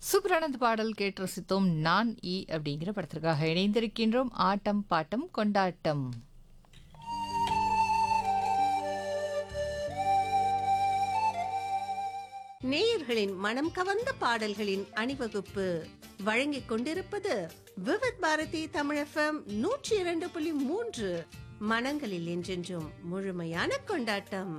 சூப்பரானது பாடல் கேட்டு ரசித்தோம் நான் ஈ அப்படிங்கிற படத்திற்காக இணைந்திருக்கின்றோம் ஆட்டம் பாட்டம் கொண்டாட்டம் நேயர்களின் மனம் கவர்ந்த பாடல்களின் அணிவகுப்பு வழங்கிக் கொண்டிருப்பது விவித் பாரதி தமிழகம் நூற்றி இரண்டு புள்ளி மூன்று மனங்களில் என்றென்றும் முழுமையான கொண்டாட்டம்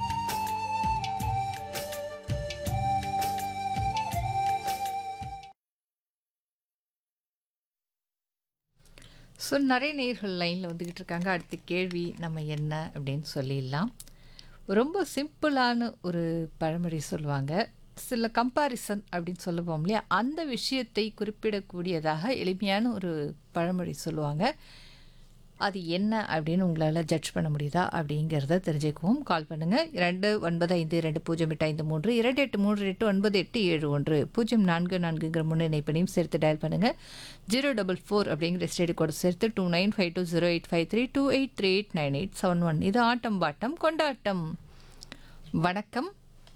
ஸோ நிறைய நேர்கள் லைனில் வந்துக்கிட்டு இருக்காங்க அடுத்த கேள்வி நம்ம என்ன அப்படின்னு சொல்லிடலாம் ரொம்ப சிம்பிளான ஒரு பழமொழி சொல்லுவாங்க சில கம்பாரிசன் அப்படின்னு சொல்லுவோம் இல்லையா அந்த விஷயத்தை குறிப்பிடக்கூடியதாக எளிமையான ஒரு பழமொழி சொல்லுவாங்க அது என்ன அப்படின்னு உங்களால் ஜட்ஜ் பண்ண முடியுதா அப்படிங்கிறத தெரிஞ்சுக்குவோம் கால் பண்ணுங்கள் இரண்டு ஒன்பது ஐந்து ரெண்டு பூஜ்ஜியம் எட்டு ஐந்து மூன்று இரண்டு எட்டு மூன்று எட்டு ஒன்பது எட்டு ஏழு ஒன்று பூஜ்ஜியம் நான்கு நான்குங்கிற முன்னிணைப்பையும் சேர்த்து டயல் பண்ணுங்கள் ஜீரோ டபுள் ஃபோர் அப்படிங்கிற ஸ்டேடி கோடு சேர்த்து two nine five two zero eight five three two eight three eight nine eight seven one இது ஆட்டம் பாட்டம் கொண்டாட்டம் வணக்கம்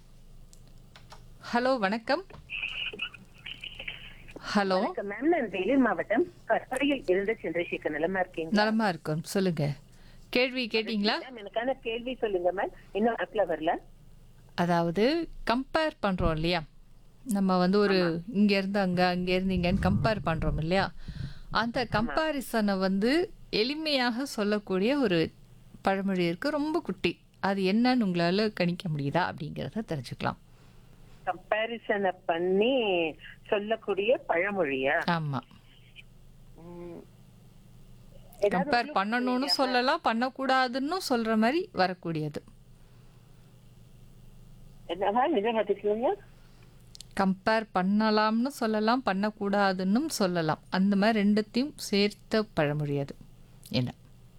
ஹலோ வணக்கம் ஹலோ வணக்கம் மேம் நான் வேலூர் மாவட்டம் கற்பனையில் இருந்து சந்திரசேகர் நிலமா இருக்கீங்க நலமா இருக்கும் சொல்லுங்க கேள்வி கேட்டிங்களா மேம் எனக்கான கேள்வி சொல்லுங்க மேம் இன்னும் ஆப்ல வரல அதாவது கம்பேர் பண்ணுறோம் இல்லையா நம்ம வந்து ஒரு இங்கேருந்து அங்கே அங்கேருந்து இங்கேன்னு கம்பேர் பண்ணுறோம் இல்லையா அந்த கம்பாரிசனை வந்து எளிமையாக சொல்லக்கூடிய ஒரு பழமொழி இருக்குது ரொம்ப குட்டி அது என்னன்னு உங்களால் கணிக்க முடியுதா அப்படிங்கிறத தெரிஞ்சுக்கலாம் கம்பாரிசனை பண்ணி சொல்லக்கூடிய பழமொழியா ஆமாம் ம். ஏதாவது கம்பேர் clue பண்ணணும்னு சொல்றீங்களா? சொல்லலாம் பண்ணக்கூடாதுன்னு சொல்கிற மாதிரி வரக்கூடியது என்னவா நிஜம் பார்த்துக்கீங்க கம்பேர் பண்ணலாம்னு சொல்லலாம் பண்ணக்கூடாதுன்னும் சொல்லலாம் அந்த மாதிரி ரெண்டுத்தையும் சேர்த்த பழமொழி அது என்ன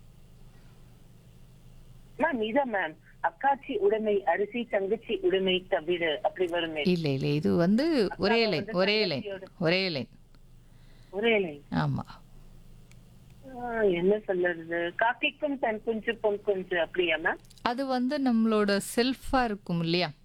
மேம் இதான் மேம் அக்காச்சி உடைமை அரிசி தங்கச்சி உடைமை தவிர அப்படி வருமே இல்லை இல்லை இது வந்து ஒரே லைன் ஒரே லைன் ஒரே லைன் ஒரே லைன் ஆமாம் என்ன சொல்றது காக்கைக்கும் தன் குஞ்சு பொன் குஞ்சு அப்படியா மேம் அது வந்து நம்மளோட செல்ஃபாக இருக்கும் இல்லையா